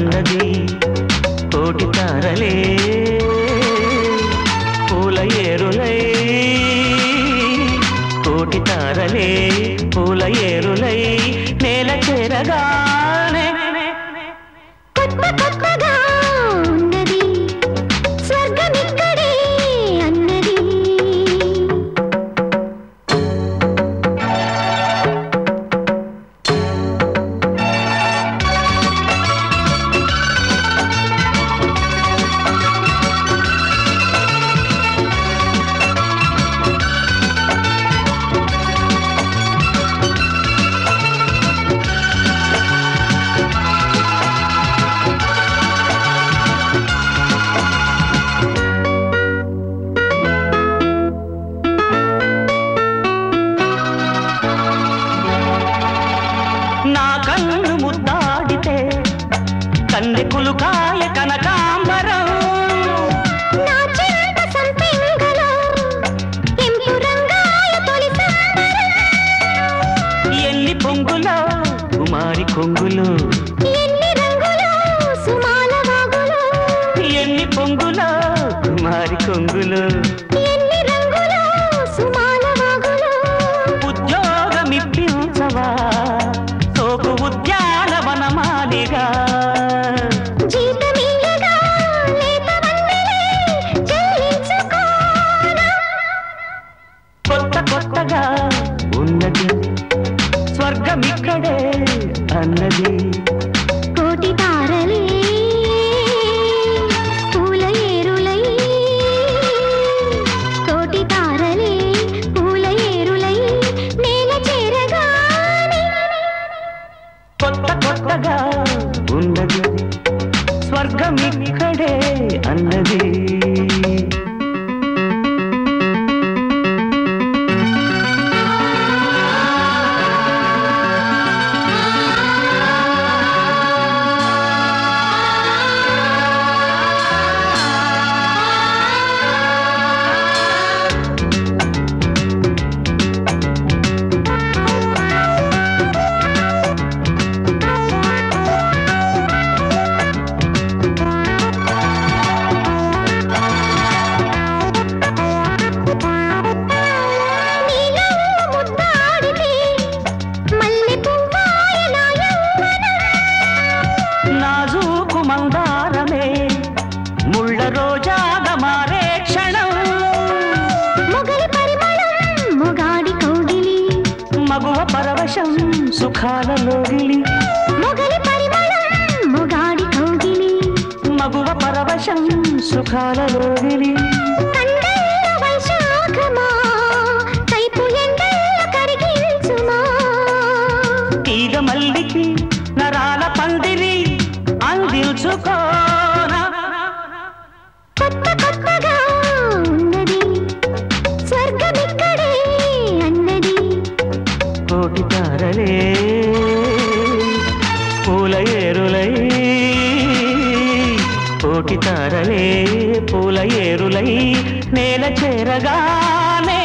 అన్నది కోటి తారలే పూల ఏరులై కోటి తారలే పూల ఏరులై నేల చేరగానే కొత్త కొత్తగా ఉన్నది స్వర్గమిక్కడే అన్నది నా కన్ను ముద్దాడితే కన్నెకులు కాయ కనకాంబరం నా చెంత సంపెంగలో కెంపు రంగాల తొలి సంబరం ఎన్ని పొంగులో కుమారి కొంగులు ఎన్ని రంగులో సుమాల వాగులో ఎన్ని పొంగులో కుమారి కొంగులు ఎన్ని రంగులో సుమాల వాగులో ఉద్యోగమిప్పించవా సోపు ఉద్యానవనమాలిగా జీతమియ్యగా లేత వన్నెలే చెల్లించుకోనా కొత్త కొత్తగా ఉన్నది స్వర్గమిక్కడే అన్నది కోటి తారలే పూల ఏరులై కోటి తారలే పూల ఏరులై నేల చేరగానే కొత్త కొత్తగా ఉన్నది స్వర్గమిక్కడే అన్నది నీలో ముద్దాడితే మల్లె పువ్వాయ నా యవ్వనం నాజూకు మందారమే ముళ్ళ రోజాగా మారే క్షణం మొగలి పరిమళం మొగాడి కౌగిలి మగువ పరవశం సుఖాలలోగిలి మొగలి పరిమళం మొగాడి కౌగిలి మగువ పరవశం సుఖాలలోగిలి కండల్ల వైశాఖమా కైపు ఎండల్ల కరిగించుమా తీగ మల్లికి నరాల పందిరి అందించుకోనా కొత్త కొత్తగా ఉన్నది స్వర్గమిక్కడే అన్నది కోటి తారలే పూల ఏరులై కోటి తారలే పూల ఏరులై నేల చేరగానే